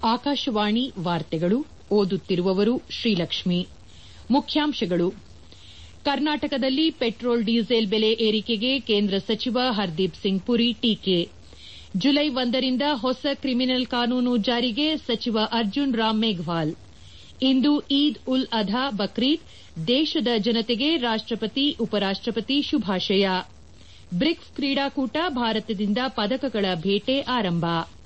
ಆಕಾಶವಾಣಿ ವಾರ್ತೆಗಳು ಓದುತ್ತಿರುವವರು ಶ್ರೀಲಕ್ಷ್ಮಿ ಮುಖ್ಯಾಂಶಗಳು ಕರ್ನಾಟಕದಲ್ಲಿ ಪೆಟ್ರೋಲ್ ಡೀಸೆಲ್ ಬೆಲೆ ಏರಿಕೆಗೆ ಕೇಂದ್ರ ಸಚಿವ ಹರ್ದೀಪ್ ಸಿಂಗ್ ಪುರಿ ಟೀಕೆ ಜುಲೈ ಒಂದರಿಂದ ಹೊಸ ಕ್ರಿಮಿನಲ್ ಕಾನೂನು ಜಾರಿಗೆ ಸಚಿವ ಅರ್ಜುನ್ ರಾಮ್ ಮೇಘ್ವಾಲ್ ಇಂದು ಈದ್ ಉಲ್ ಅಧಾ ಬಕ್ರೀದ್ ದೇಶದ ಜನತೆಗೆ ರಾಷ್ಟಪತಿ ಉಪರಾಷ್ಟಪತಿ ಶುಭಾಶಯ ಬ್ರಿಕ್ಸ್ ಕ್ರೀಡಾಕೂಟ ಭಾರತದಿಂದ ಪದಕಗಳ ಬೇಟೆ ಆರಂಭ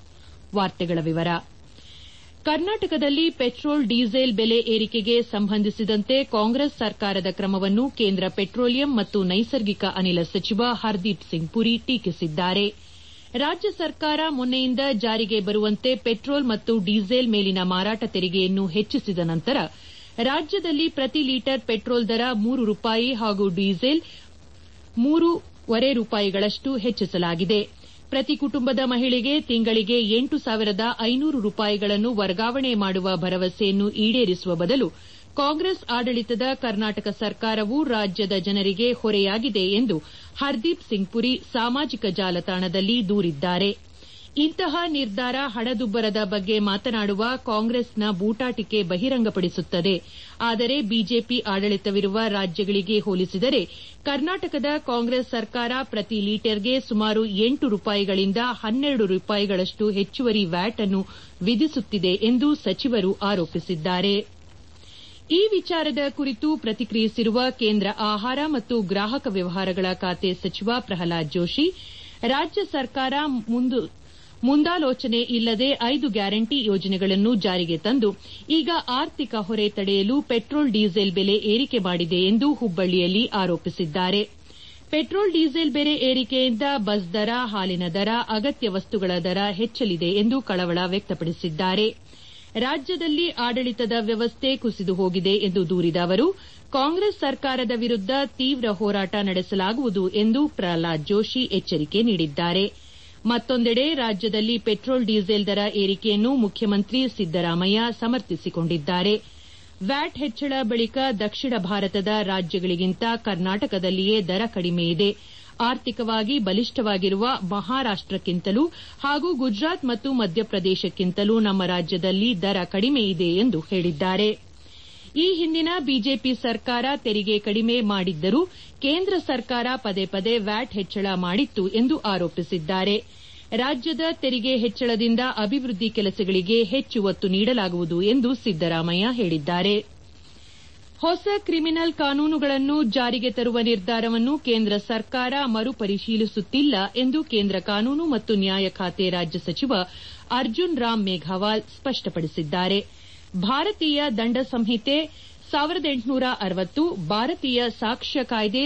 ಕರ್ನಾಟಕದಲ್ಲಿ ಪೆಟ್ರೋಲ್ ಡೀಸೆಲ್ ಬೆಲೆ ಏರಿಕೆಗೆ ಸಂಬಂಧಿಸಿದಂತೆ ಕಾಂಗ್ರೆಸ್ ಸರ್ಕಾರದ ಕ್ರಮವನ್ನು ಕೇಂದ್ರ ಪೆಟ್ರೋಲಿಯಂ ಮತ್ತು ನೈಸರ್ಗಿಕ ಅನಿಲ ಸಚಿವ ಹರ್ದೀಪ್ ಸಿಂಗ್ ಪುರಿ ಟೀಕಿಸಿದ್ದಾರೆ ರಾಜ್ಯ ಸರ್ಕಾರ ಮೊನ್ನೆಯಿಂದ ಜಾರಿಗೆ ಬರುವಂತೆ ಪೆಟ್ರೋಲ್ ಮತ್ತು ಡೀಸೆಲ್ ಮೇಲಿನ ಮಾರಾಟ ತೆರಿಗೆಯನ್ನು ಹೆಚ್ಚಿಸಿದ ನಂತರ ರಾಜ್ಯದಲ್ಲಿ ಪ್ರತಿ ಲೀಟರ್ ಪೆಟ್ರೋಲ್ ದರ ಮೂರು ರೂಪಾಯಿ ಹಾಗೂ ಡೀಸೆಲ್ ಮೂರೂವರೆ ರೂಪಾಯಿಗಳಷ್ಟು ಹೆಚ್ಚಿಸಲಾಗಿದೆ ಪ್ರತಿ ಕುಟುಂಬದ ಮಹಿಳೆಗೆ ತಿಂಗಳಿಗೆ ಎಂಟು ಸಾವಿರದ ಐನೂರು ರೂಪಾಯಿಗಳನ್ನು ವರ್ಗಾವಣೆ ಮಾಡುವ ಭರವಸೆಯನ್ನು ಈಡೇರಿಸುವ ಬದಲು ಕಾಂಗ್ರೆಸ್ ಆಡಳಿತದ ಕರ್ನಾಟಕ ಸರ್ಕಾರವು ರಾಜ್ಯದ ಜನರಿಗೆ ಹೊರೆಯಾಗಿದೆ ಎಂದು ಹರ್ದೀಪ್ ಸಿಂಗ್ ಪುರಿ ಸಾಮಾಜಿಕ ಜಾಲತಾಣದಲ್ಲಿ ದೂರಿದ್ದಾರೆ ಇಂತಹ ನಿರ್ಧಾರ ಹಣದುಬ್ಬರದ ಬಗ್ಗೆ ಮಾತನಾಡುವ ಕಾಂಗ್ರೆಸ್ನ ಬೂಟಾಟಿಕೆ ಬಹಿರಂಗಪಡಿಸುತ್ತದೆ ಆದರೆ ಬಿಜೆಪಿ ಆಡಳಿತವಿರುವ ರಾಜ್ಯಗಳಿಗೆ ಹೋಲಿಸಿದರೆ ಕರ್ನಾಟಕದ ಕಾಂಗ್ರೆಸ್ ಸರ್ಕಾರ ಪ್ರತಿ ಲೀಟರ್ಗೆ ಸುಮಾರು ಎಂಟು ರೂಪಾಯಿಗಳಿಂದ ಹನ್ನೆರಡು ರೂಪಾಯಿಗಳಷ್ಟು ಹೆಚ್ಚುವರಿ ವ್ಯಾಟ್ ಅನ್ನು ವಿಧಿಸುತ್ತಿದೆ ಎಂದು ಸಚಿವರು ಆರೋಪಿಸಿದ್ದಾರೆ ಈ ವಿಚಾರದ ಕುರಿತು ಪ್ರತಿಕ್ರಿಯಿಸಿರುವ ಕೇಂದ್ರ ಆಹಾರ ಮತ್ತು ಗ್ರಾಹಕ ವ್ಯವಹಾರಗಳ ಖಾತೆ ಸಚಿವ ಪ್ರಹ್ಲಾದ್ ಜೋಶಿ ರಾಜ್ಯ ಸರ್ಕಾರ ಮುಂದಾಲೋಚನೆ ಇಲ್ಲದೆ ಐದು ಗ್ಯಾರಂಟಿ ಯೋಜನೆಗಳನ್ನು ಜಾರಿಗೆ ತಂದು ಈಗ ಆರ್ಥಿಕ ಹೊರೆ ತಡೆಯಲು ಪೆಟ್ರೋಲ್ ಡೀಸೆಲ್ ಬೆಲೆ ಏರಿಕೆ ಮಾಡಿದೆ ಎಂದು ಹುಬ್ಬಳ್ಳಿಯಲ್ಲಿ ಆರೋಪಿಸಿದ್ದಾರೆ ಪೆಟ್ರೋಲ್ ಡೀಸೆಲ್ ಬೆಲೆ ಏರಿಕೆಯಿಂದ ಬಸ್ ದರ ಹಾಲಿನ ದರ ಅಗತ್ಯ ವಸ್ತುಗಳ ದರ ಹೆಚ್ಚಲಿದೆ ಎಂದು ಕಳವಳ ವ್ಯಕ್ತಪಡಿಸಿದ್ದಾರೆ ರಾಜ್ಯದಲ್ಲಿ ಆಡಳಿತದ ವ್ಯವಸ್ಥೆ ಕುಸಿದು ಹೋಗಿದೆ ಎಂದು ದೂರಿದ ಅವರು ಕಾಂಗ್ರೆಸ್ ಸರ್ಕಾರದ ವಿರುದ್ದ ತೀವ್ರ ಹೋರಾಟ ನಡೆಸಲಾಗುವುದು ಎಂದು ಪ್ರಹ್ಲಾದ್ ಜೋಶಿ ಎಚ್ಚರಿಕೆ ನೀಡಿದ್ದಾರೆ ಮತ್ತೊಂದೆಡೆ ರಾಜ್ಯದಲ್ಲಿ ಪೆಟ್ರೋಲ್ ಡೀಸೆಲ್ ದರ ಏರಿಕೆಯನ್ನು ಮುಖ್ಯಮಂತ್ರಿ ಸಿದ್ದರಾಮಯ್ಯ ಸಮರ್ಥಿಸಿಕೊಂಡಿದ್ದಾರೆ ವ್ಯಾಟ್ ಹೆಚ್ಚಳ ಬಳಿಕ ದಕ್ಷಿಣ ಭಾರತದ ರಾಜ್ಯಗಳಿಗಿಂತ ಕರ್ನಾಟಕದಲ್ಲಿಯೇ ದರ ಕಡಿಮೆ ಇದೆ ಆರ್ಥಿಕವಾಗಿ ಬಲಿಷ್ಠವಾಗಿರುವ ಮಹಾರಾಷ್ಟಕ್ಕಿಂತಲೂ ಹಾಗೂ ಗುಜರಾತ್ ಮತ್ತು ಮಧ್ಯಪ್ರದೇಶಕ್ಕಿಂತಲೂ ನಮ್ಮ ರಾಜ್ಯದಲ್ಲಿ ದರ ಕಡಿಮೆ ಇದೆ ಎಂದು ಹೇಳಿದ್ದಾರೆ ಈ ಹಿಂದಿನ ಬಿಜೆಪಿ ಸರ್ಕಾರ ತೆರಿಗೆ ಕಡಿಮೆ ಮಾಡಿದ್ದರೂ ಕೇಂದ್ರ ಸರ್ಕಾರ ಪದೇ ಪದೇ ವ್ಯಾಟ್ ಹೆಚ್ಚಳ ಮಾಡಿತ್ತು ಎಂದು ಆರೋಪಿಸಿದ್ದಾರೆ ರಾಜ್ಯದ ತೆರಿಗೆ ಹೆಚ್ಚಳದಿಂದ ಅಭಿವೃದ್ದಿ ಕೆಲಸಗಳಿಗೆ ಹೆಚ್ಚು ಒತ್ತು ನೀಡಲಾಗುವುದು ಎಂದು ಸಿದ್ದರಾಮಯ್ಯ ಹೇಳಿದ್ದಾರೆ ಹೊಸ ಕ್ರಿಮಿನಲ್ ಕಾನೂನುಗಳನ್ನು ಜಾರಿಗೆ ತರುವ ನಿರ್ಧಾರವನ್ನು ಕೇಂದ್ರ ಸರ್ಕಾರ ಮರುಪರಿಶೀಲಿಸುತ್ತಿಲ್ಲ ಎಂದು ಕೇಂದ್ರ ಕಾನೂನು ಮತ್ತು ನ್ಯಾಯ ಖಾತೆ ರಾಜ್ಯ ಸಚಿವ ಅರ್ಜುನ್ ರಾಮ್ ಮೇಘವಾಲ್ ಸ್ಪಷ್ಟಪಡಿಸಿದ್ದಾರೆ ಭಾರತೀಯ ದಂಡ ಸಂಹಿತೆ ಭಾರತೀಯ ಸಾಕ್ಷ್ಯ ಕಾಯ್ದೆ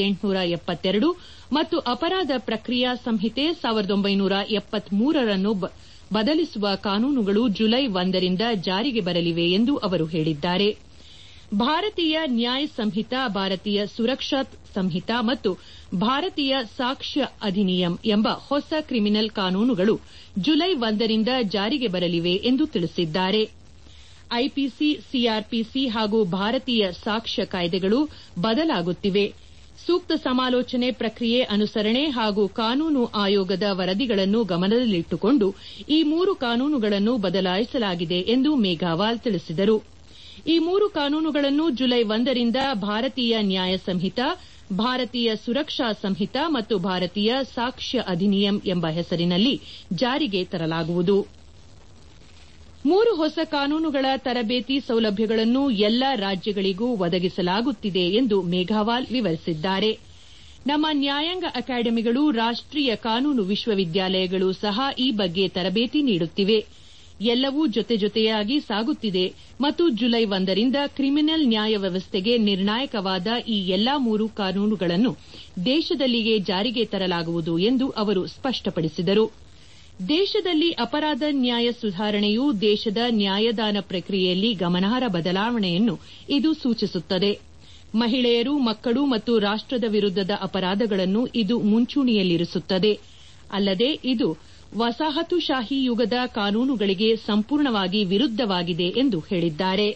ಮತ್ತು ಅಪರಾಧ ಪ್ರಕ್ರಿಯಾ ಸಂಹಿತೆ ರನ್ನು ಬದಲಿಸುವ ಕಾನೂನುಗಳು ಜುಲೈ ಒಂದರಿಂದ ಜಾರಿಗೆ ಬರಲಿವೆ ಎಂದು ಅವರು ಹೇಳಿದ್ದಾರೆ ಭಾರತೀಯ ನ್ಯಾಯ್ ಸಂಹಿತಾ ಭಾರತೀಯ ಸುರಕ್ಷಾ ಸಂಹಿತಾ ಮತ್ತು ಭಾರತೀಯ ಸಾಕ್ಷ್ಯ ಅಧಿನಿಯಂ ಎಂಬ ಹೊಸ ಕ್ರಿಮಿನಲ್ ಕಾನೂನುಗಳು ಜುಲೈ ಒಂದರಿಂದ ಜಾರಿಗೆ ಬರಲಿವೆ ಎಂದು ತಿಳಿಸಿದ್ದಾರೆ ಐಪಿಸಿ ಸಿಆರ್ಪಿಸಿ ಹಾಗೂ ಭಾರತೀಯ ಸಾಕ್ಷ್ಯ ಕಾಯ್ದೆಗಳು ಬದಲಾಗುತ್ತಿವೆ ಸೂಕ್ತ ಸಮಾಲೋಚನೆ ಪ್ರಕ್ರಿಯೆ ಅನುಸರಣೆ ಹಾಗೂ ಕಾನೂನು ಆಯೋಗದ ವರದಿಗಳನ್ನು ಗಮನದಲ್ಲಿಟ್ಟುಕೊಂಡು ಈ ಮೂರು ಕಾನೂನುಗಳನ್ನು ಬದಲಾಯಿಸಲಾಗಿದೆ ಎಂದು ಮೇಘವಾಲ್ ತಿಳಿಸಿದರು ಈ ಮೂರು ಕಾನೂನುಗಳನ್ನು ಜುಲೈ ಒಂದರಿಂದ ಭಾರತೀಯ ನ್ಯಾಯ ಸಂಹಿತಾ ಭಾರತೀಯ ಸುರಕ್ಷಾ ಸಂಹಿತಾ ಮತ್ತು ಭಾರತೀಯ ಸಾಕ್ಷ್ಯ ಅಧಿನಿಯಂ ಎಂಬ ಹೆಸರಿನಲ್ಲಿ ಜಾರಿಗೆ ತರಲಾಗುವುದು ಮೂರು ಹೊಸ ಕಾನೂನುಗಳ ತರಬೇತಿ ಸೌಲಭ್ಯಗಳನ್ನು ಎಲ್ಲಾ ರಾಜ್ಯಗಳಿಗೂ ಒದಗಿಸಲಾಗುತ್ತಿದೆ ಎಂದು ಮೇಘವಾಲ್ ವಿವರಿಸಿದ್ದಾರೆ ನಮ್ಮ ನ್ಯಾಯಾಂಗ ಅಕಾಡೆಮಿಗಳು ರಾಷ್ಟೀಯ ಕಾನೂನು ವಿಶ್ವವಿದ್ಯಾಲಯಗಳು ಸಹ ಈ ಬಗ್ಗೆ ತರಬೇತಿ ನೀಡುತ್ತಿವೆ ಎಲ್ಲವೂ ಜೊತೆ ಜೊತೆಯಾಗಿ ಸಾಗುತ್ತಿದೆ ಮತ್ತು ಜುಲೈ ಒಂದರಿಂದ ಕ್ರಿಮಿನಲ್ ನ್ಯಾಯ ವ್ಯವಸ್ಥೆಗೆ ನಿರ್ಣಾಯಕವಾದ ಈ ಎಲ್ಲಾ ಮೂರು ಕಾನೂನುಗಳನ್ನು ದೇಶದಲ್ಲಿಯೇ ಜಾರಿಗೆ ತರಲಾಗುವುದು ಎಂದು ಅವರು ಸ್ಪಷ್ಟಪಡಿಸಿದರು ದೇಶದಲ್ಲಿ ಅಪರಾಧ ನ್ಯಾಯ ಸುಧಾರಣೆಯು ದೇಶದ ನ್ಯಾಯದಾನ ಪ್ರಕ್ರಿಯೆಯಲ್ಲಿ ಗಮನಾರ್ಹ ಬದಲಾವಣೆಯನ್ನು ಇದು ಸೂಚಿಸುತ್ತದೆ ಮಹಿಳೆಯರು ಮಕ್ಕಳು ಮತ್ತು ರಾಷ್ಟದ ವಿರುದ್ದದ ಅಪರಾಧಗಳನ್ನು ಇದು ಮುಂಚೂಣಿಯಲ್ಲಿರಿಸುತ್ತದೆ ಅಲ್ಲದೆ ಇದು ವಸಾಹತುಶಾಹಿ ಯುಗದ ಕಾನೂನುಗಳಿಗೆ ಸಂಪೂರ್ಣವಾಗಿ ವಿರುದ್ದವಾಗಿದೆ ಎಂದು ಹೇಳಿದ್ದಾರೆ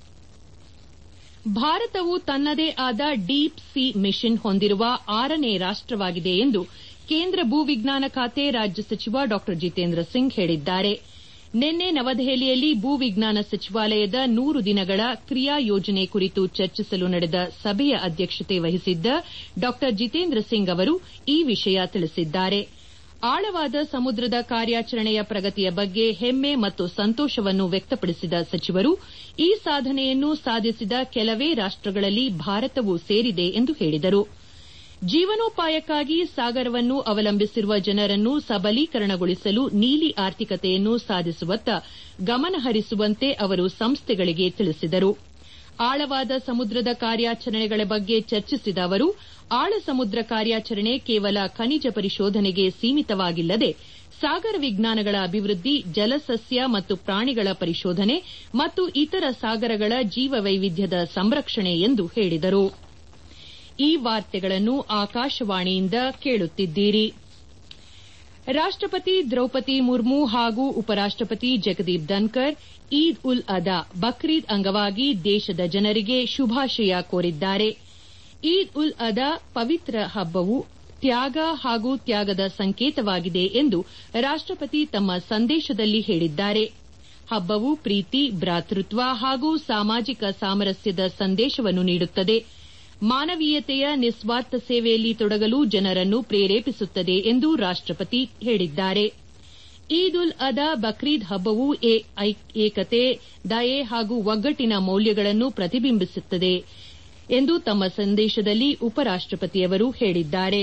ಭಾರತವು ತನ್ನದೇ ಆದ ಡೀಪ್ ಸಿ ಮಿಷನ್ ಹೊಂದಿರುವ ಆರನೇ ರಾಷ್ಟವಾಗಿದೆ ಎಂದು ಕೇಂದ್ರ ಭೂ ವಿಜ್ಞಾನ ಖಾತೆ ರಾಜ್ಯ ಸಚಿವ ಡಾ ಜಿತೇಂದ್ರ ಸಿಂಗ್ ಹೇಳಿದ್ದಾರೆ ನಿನ್ನೆ ನವದೆಹಲಿಯಲ್ಲಿ ಭೂವಿಜ್ಞಾನ ಸಚಿವಾಲಯದ ನೂರು ದಿನಗಳ ಕ್ರಿಯಾ ಯೋಜನೆ ಕುರಿತು ಚರ್ಚಿಸಲು ನಡೆದ ಸಭೆಯ ಅಧ್ಯಕ್ಷತೆ ವಹಿಸಿದ್ದ ಡಾ ಜಿತೇಂದ್ರ ಸಿಂಗ್ ಅವರು ಈ ವಿಷಯ ತಿಳಿಸಿದ್ದಾರೆ ಆಳವಾದ ಸಮುದ್ರದ ಕಾರ್ಯಾಚರಣೆಯ ಪ್ರಗತಿಯ ಬಗ್ಗೆ ಹೆಮ್ಮೆ ಮತ್ತು ಸಂತೋಷವನ್ನು ವ್ಯಕ್ತಪಡಿಸಿದ ಸಚಿವರು ಈ ಸಾಧನೆಯನ್ನು ಸಾಧಿಸಿದ ಕೆಲವೇ ರಾಷ್ಟಗಳಲ್ಲಿ ಭಾರತವೂ ಸೇರಿದೆ ಎಂದು ಹೇಳಿದರು ಜೀವನೋಪಾಯಕ್ಕಾಗಿ ಸಾಗರವನ್ನು ಅವಲಂಬಿಸಿರುವ ಜನರನ್ನು ಸಬಲೀಕರಣಗೊಳಿಸಲು ನೀಲಿ ಆರ್ಥಿಕತೆಯನ್ನು ಸಾಧಿಸುವತ್ತ ಗಮನಹರಿಸುವಂತೆ ಅವರು ಸಂಸ್ಥೆಗಳಿಗೆ ತಿಳಿಸಿದರು ಆಳವಾದ ಸಮುದ್ರದ ಕಾರ್ಯಾಚರಣೆಗಳ ಬಗ್ಗೆ ಚರ್ಚಿಸಿದ ಅವರು ಆಳ ಸಮುದ್ರ ಕಾರ್ಯಾಚರಣೆ ಕೇವಲ ಖನಿಜ ಪರಿಶೋಧನೆಗೆ ಸೀಮಿತವಾಗಿಲ್ಲದೆ ಸಾಗರ ವಿಜ್ಞಾನಗಳ ಅಭಿವೃದ್ಧಿ ಜಲಸಸ್ಯ ಮತ್ತು ಪ್ರಾಣಿಗಳ ಪರಿಶೋಧನೆ ಮತ್ತು ಇತರ ಸಾಗರಗಳ ಜೀವವೈವಿಧ್ಯದ ಸಂರಕ್ಷಣೆ ಎಂದು ಹೇಳಿದರು ಈ ವಾರ್ತೆಗಳನ್ನು ಆಕಾಶವಾಣಿಯಿಂದ ಕೇಳುತ್ತಿದ್ದೀರಿ ರಾಷ್ಟಪತಿ ದ್ರೌಪದಿ ಮುರ್ಮು ಹಾಗೂ ಉಪರಾಷ್ಟಪತಿ ಜಗದೀಪ್ ಧನ್ಕರ್ ಈದ್ ಉಲ್ ಅದಾ ಬಕ್ರೀದ್ ಅಂಗವಾಗಿ ದೇಶದ ಜನರಿಗೆ ಶುಭಾಶಯ ಕೋರಿದ್ದಾರೆ ಈದ್ ಉಲ್ ಅದಾ ಪವಿತ್ರ ಹಬ್ಬವು ತ್ಯಾಗ ಹಾಗೂ ತ್ಯಾಗದ ಸಂಕೇತವಾಗಿದೆ ಎಂದು ರಾಷ್ಟಪತಿ ತಮ್ಮ ಸಂದೇಶದಲ್ಲಿ ಹೇಳಿದ್ದಾರೆ ಹಬ್ಬವು ಪ್ರೀತಿ ಭ್ರಾತೃತ್ವ ಹಾಗೂ ಸಾಮಾಜಿಕ ಸಾಮರಸ್ಯದ ಸಂದೇಶವನ್ನು ನೀಡುತ್ತದೆ ಮಾನವೀಯತೆಯ ನಿಸ್ವಾರ್ಥ ಸೇವೆಯಲ್ಲಿ ತೊಡಗಲು ಜನರನ್ನು ಪ್ರೇರೇಪಿಸುತ್ತದೆ ಎಂದು ರಾಷ್ಟಪತಿ ಹೇಳಿದ್ದಾರೆ ಈದ್ ಉಲ್ ಅದಾ ಬಕ್ರೀದ್ ಹಬ್ಬವು ಏಕತೆ ದಯೆ ಹಾಗೂ ಒಗ್ಗಟ್ಟಿನ ಮೌಲ್ಯಗಳನ್ನು ಪ್ರತಿಬಿಂಬಿಸುತ್ತದೆ ಎಂದು ತಮ್ಮ ಸಂದೇಶದಲ್ಲಿ ಉಪರಾಷ್ಟಪತಿಯವರು ಹೇಳಿದ್ದಾರೆ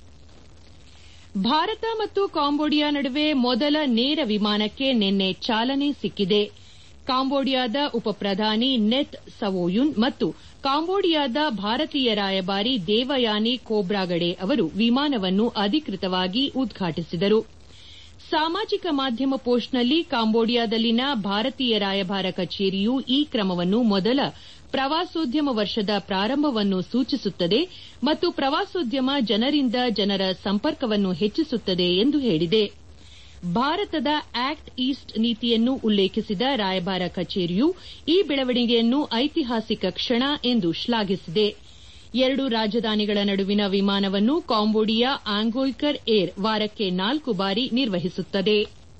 ಭಾರತ ಮತ್ತು ಕಾಂಬೋಡಿಯಾ ನಡುವೆ ಮೊದಲ ನೇರ ವಿಮಾನಕ್ಕೆ ನಿನ್ನೆ ಚಾಲನೆ ಸಿಕ್ಕಿದೆ ಕಾಂಬೋಡಿಯಾದ ಉಪಪ್ರಧಾನಿ ನೆತ್ ಸವೋಯುನ್ ಮತ್ತು ಕಾಂಬೋಡಿಯಾದ ಭಾರತೀಯ ರಾಯಭಾರಿ ದೇವಯಾನಿ ಖೋಬ್ರಾಗಡೆ ಅವರು ವಿಮಾನವನ್ನು ಅಧಿಕೃತವಾಗಿ ಉದ್ಘಾಟಿಸಿದರು ಸಾಮಾಜಿಕ ಮಾಧ್ಯಮ ಪೋಸ್ಟ್ನಲ್ಲಿ ಕಾಂಬೋಡಿಯಾದಲ್ಲಿನ ಭಾರತೀಯ ರಾಯಭಾರ ಕಚೇರಿಯು ಈ ಕ್ರಮವನ್ನು ಮೊದಲ ಪ್ರವಾಸೋದ್ಯಮ ವರ್ಷದ ಪ್ರಾರಂಭವನ್ನು ಸೂಚಿಸುತ್ತದೆ ಮತ್ತು ಪ್ರವಾಸೋದ್ಯಮ ಜನರಿಂದ ಜನರ ಸಂಪರ್ಕವನ್ನು ಹೆಚ್ಚಿಸುತ್ತದೆ ಎಂದು ಹೇಳಿದೆ ಭಾರತದ ಆಕ್ಟ್ ಈಸ್ಟ್ ನೀತಿಯನ್ನು ಉಲ್ಲೇಖಿಸಿದ ರಾಯಭಾರ ಕಚೇರಿಯು ಈ ಬೆಳವಣಿಗೆಯನ್ನು ಐತಿಹಾಸಿಕ ಕ್ಷಣ ಎಂದು ಶ್ಲಾಘಿಸಿದೆ ಎರಡು ರಾಜಧಾನಿಗಳ ನಡುವಿನ ವಿಮಾನವನ್ನು ಕಾಂಬೋಡಿಯಾ ಆಂಗೋಯ್ಕರ್ ಏರ್ ವಾರಕ್ಕೆ ನಾಲ್ಕು ಬಾರಿ ನಿರ್ವಹಿಸುತ್ತದೆ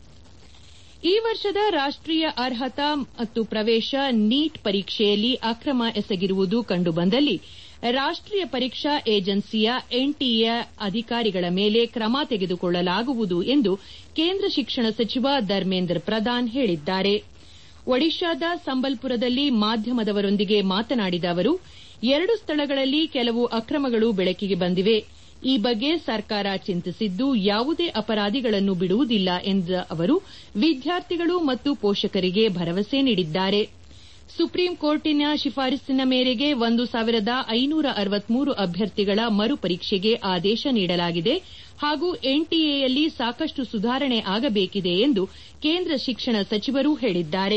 ಈ ವರ್ಷದ ರಾಷ್ಟೀಯ ಅರ್ಹತಾ ಮತ್ತು ಪ್ರವೇಶ ನೀಟ್ ಪರೀಕ್ಷೆಯಲ್ಲಿ ಅಕ್ರಮ ಎಸಗಿರುವುದು ಕಂಡುಬಂದಲ್ಲಿ ರಾಷ್ಟೀಯ ಪರೀಕ್ಷಾ ಏಜೆನ್ಸಿಯ ಎನ್ಟಿಎ ಅಧಿಕಾರಿಗಳ ಮೇಲೆ ಕ್ರಮ ತೆಗೆದುಕೊಳ್ಳಲಾಗುವುದು ಎಂದು ಕೇಂದ್ರ ಶಿಕ್ಷಣ ಸಚಿವ ಧರ್ಮೇಂದ್ರ ಪ್ರಧಾನ್ ಹೇಳಿದ್ದಾರೆ ಒಡಿಶಾದ ಸಂಬಲ್ಪುರದಲ್ಲಿ ಮಾಧ್ಯಮದವರೊಂದಿಗೆ ಮಾತನಾಡಿದ ಅವರು ಎರಡು ಸ್ಥಳಗಳಲ್ಲಿ ಕೆಲವು ಅಕ್ರಮಗಳು ಬೆಳಕಿಗೆ ಬಂದಿವೆ ಈ ಬಗ್ಗೆ ಸರ್ಕಾರ ಚಿಂತಿಸಿದ್ದು ಯಾವುದೇ ಅಪರಾಧಿಗಳನ್ನು ಬಿಡುವುದಿಲ್ಲ ಎಂದ ಅವರು ವಿದ್ಯಾರ್ಥಿಗಳು ಮತ್ತು ಪೋಷಕರಿಗೆ ಭರವಸೆ ನೀಡಿದ್ದಾರೆ ಸುಪ್ರೀಂ ಕೋರ್ಟಿನ ಶಿಫಾರಸ್ಸಿನ ಮೇರೆಗೆ ಒಂದು ಸಾವಿರದ ಐನೂರ ಅರವತ್ಮೂರು ಅಭ್ಯರ್ಥಿಗಳ ಮರುಪರೀಕ್ಷೆಗೆ ಆದೇಶ ನೀಡಲಾಗಿದೆ ಹಾಗೂ ಎನ್ಟಿಎಯಲ್ಲಿ ಸಾಕಷ್ಟು ಸುಧಾರಣೆ ಆಗಬೇಕಿದೆ ಎಂದು ಕೇಂದ್ರ ಶಿಕ್ಷಣ ಸಚಿವರು ಹೇಳಿದ್ದಾರೆ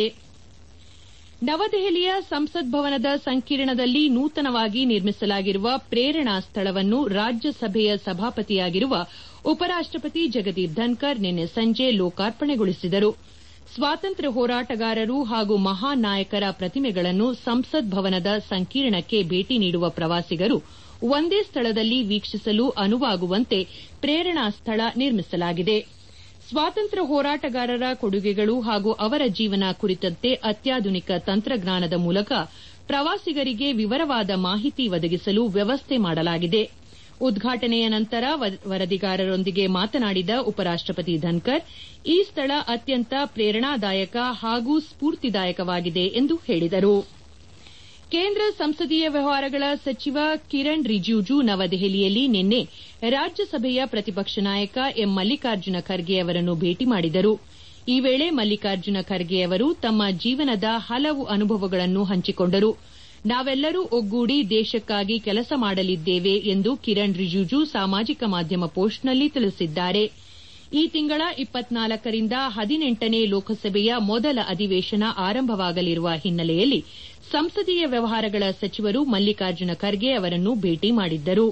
ನವದೆಹಲಿಯ ಸಂಸತ್ ಭವನದ ಸಂಕೀರ್ಣದಲ್ಲಿ ನೂತನವಾಗಿ ನಿರ್ಮಿಸಲಾಗಿರುವ ಪ್ರೇರಣಾ ಸ್ಥಳವನ್ನು ರಾಜ್ಯಸಭೆಯ ಸಭಾಪತಿಯಾಗಿರುವ ಉಪರಾಷ್ಟಪತಿ ಜಗದೀಪ್ ಧನ್ಕರ್ ನಿನ್ನೆ ಸಂಜೆ ಲೋಕಾರ್ಪಣೆಗೊಳಿಸಿದರು ಸ್ವಾತಂತ್ರ್ಯ ಹೋರಾಟಗಾರರು ಹಾಗೂ ಮಹಾನ್ ನಾಯಕರ ಪ್ರತಿಮೆಗಳನ್ನು ಸಂಸತ್ ಭವನದ ಸಂಕೀರ್ಣಕ್ಕೆ ಭೇಟಿ ನೀಡುವ ಪ್ರವಾಸಿಗರು ಒಂದೇ ಸ್ಥಳದಲ್ಲಿ ವೀಕ್ಷಿಸಲು ಅನುವಾಗುವಂತೆ ಪ್ರೇರಣಾ ಸ್ಥಳ ನಿರ್ಮಿಸಲಾಗಿದೆ ಸ್ವಾತಂತ್ರ್ಯ ಹೋರಾಟಗಾರರ ಕೊಡುಗೆಗಳು ಹಾಗೂ ಅವರ ಜೀವನ ಕುರಿತಂತೆ ಅತ್ಯಾಧುನಿಕ ತಂತ್ರಜ್ಞಾನದ ಮೂಲಕ ಪ್ರವಾಸಿಗರಿಗೆ ವಿವರವಾದ ಮಾಹಿತಿ ಒದಗಿಸಲು ವ್ಯವಸ್ಥೆ ಮಾಡಲಾಗಿದೆ ಉದ್ಘಾಟನೆಯ ನಂತರ ವರದಿಗಾರರೊಂದಿಗೆ ಮಾತನಾಡಿದ ಉಪರಾಷ್ಟಪತಿ ಧನ್ಕರ್ ಈ ಸ್ಥಳ ಅತ್ಯಂತ ಪ್ರೇರಣಾದಾಯಕ ಹಾಗೂ ಸ್ಫೂರ್ತಿದಾಯಕವಾಗಿದೆ ಎಂದು ಹೇಳಿದರು ಕೇಂದ್ರ ಸಂಸದೀಯ ವ್ಯವಹಾರಗಳ ಸಚಿವ ಕಿರಣ್ ರಿಜಿಜು ನವದೆಹಲಿಯಲ್ಲಿ ನಿನ್ನೆ ರಾಜ್ಯಸಭೆಯ ಪ್ರತಿಪಕ್ಷ ನಾಯಕ ಎಂ ಮಲ್ಲಿಕಾರ್ಜುನ ಖರ್ಗೆ ಅವರನ್ನು ಭೇಟಿ ಮಾಡಿದರು ಈ ವೇಳೆ ಮಲ್ಲಿಕಾರ್ಜುನ ಖರ್ಗೆ ಅವರು ತಮ್ಮ ಜೀವನದ ಹಲವು ಅನುಭವಗಳನ್ನು ಹಂಚಿಕೊಂಡರು ನಾವೆಲ್ಲರೂ ಒಗ್ಗೂಡಿ ದೇಶಕ್ಕಾಗಿ ಕೆಲಸ ಮಾಡಲಿದ್ದೇವೆ ಎಂದು ಕಿರಣ್ ರಿಜಿಜು ಸಾಮಾಜಿಕ ಮಾಧ್ಯಮ ಪೋಸ್ಟ್ನಲ್ಲಿ ತಿಳಿಸಿದ್ದಾರೆ ಈ ತಿಂಗಳ ಇಪ್ಪತ್ನಾಲ್ಕರಿಂದ ಹದಿನೆಂಟನೇ ಲೋಕಸಭೆಯ ಮೊದಲ ಅಧಿವೇಶನ ಆರಂಭವಾಗಲಿರುವ ಹಿನ್ನೆಲೆಯಲ್ಲಿ ಸಂಸದೀಯ ವ್ಯವಹಾರಗಳ ಸಚಿವರು ಮಲ್ಲಿಕಾರ್ಜುನ ಖರ್ಗೆ ಅವರನ್ನು ಭೇಟಿ ಮಾಡಿದ್ದರು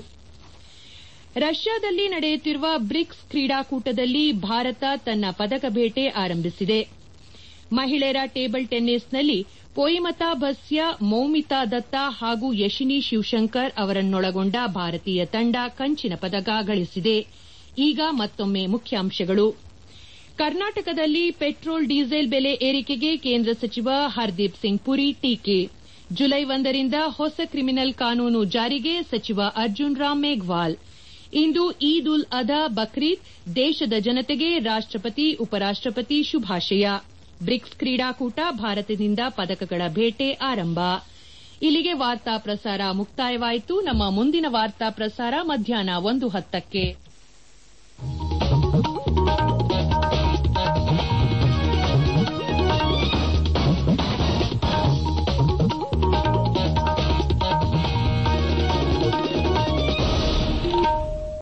ರಷ್ಯಾದಲ್ಲಿ ನಡೆಯುತ್ತಿರುವ ಬ್ರಿಕ್ಸ್ ಕ್ರೀಡಾಕೂಟದಲ್ಲಿ ಭಾರತ ತನ್ನ ಪದಕ ಬೇಟೆ ಆರಂಭಿಸಿದೆ ಮಹಿಳೆಯರ ಟೇಬಲ್ ಟೆನ್ನಿಸ್ನಲ್ಲಿ ಪೊಯಿಮತಾ ಭಸ್ಯ ಮೌಮಿತಾ ದತ್ತಾ ಹಾಗೂ ಯಶಿನಿ ಶಿವಶಂಕರ್ ಅವರನ್ನೊಳಗೊಂಡ ಭಾರತೀಯ ತಂಡ ಕಂಚಿನ ಪದಕ ಗಳಿಸಿದೆ ಈಗ ಮತ್ತೊಮ್ಮೆ ಮುಖ್ಯಾಂಶಗಳು ಕರ್ನಾಟಕದಲ್ಲಿ ಪೆಟ್ರೋಲ್ ಡೀಸೆಲ್ ಬೆಲೆ ಏರಿಕೆಗೆ ಕೇಂದ್ರ ಸಚಿವ ಹರ್ದೀಪ್ ಸಿಂಗ್ ಪುರಿ ಟೀಕೆ ಜುಲೈ ಒಂದರಿಂದ ಹೊಸ ಕ್ರಿಮಿನಲ್ ಕಾನೂನು ಜಾರಿಗೆ ಸಚಿವ ಅರ್ಜುನ್ ರಾಮ್ ಮೇಘ್ವಾಲ್ ಇಂದು ಈದ್ ಉಲ್ ಅದಾ ಬಕ್ರೀದ್ ದೇಶದ ಜನತೆಗೆ ರಾಷ್ಟಪತಿ ಉಪರಾಷ್ಟಪತಿ ಶುಭಾಶಯ ಬ್ರಿಕ್ಸ್ ಕ್ರೀಡಾಕೂಟ ಭಾರತದಿಂದ ಪದಕಗಳ ಬೇಟೆ ಆರಂಭ ಇಲ್ಲಿಗೆ ವಾರ್ತಾ ಪ್ರಸಾರ ಮುಕ್ತಾಯವಾಯಿತು ನಮ್ಮ ಮುಂದಿನ ವಾರ್ತಾ ಪ್ರಸಾರ ಮಧ್ಯಾಹ್ನ ಒಂದು ಹತ್ತಕ್ಕೆ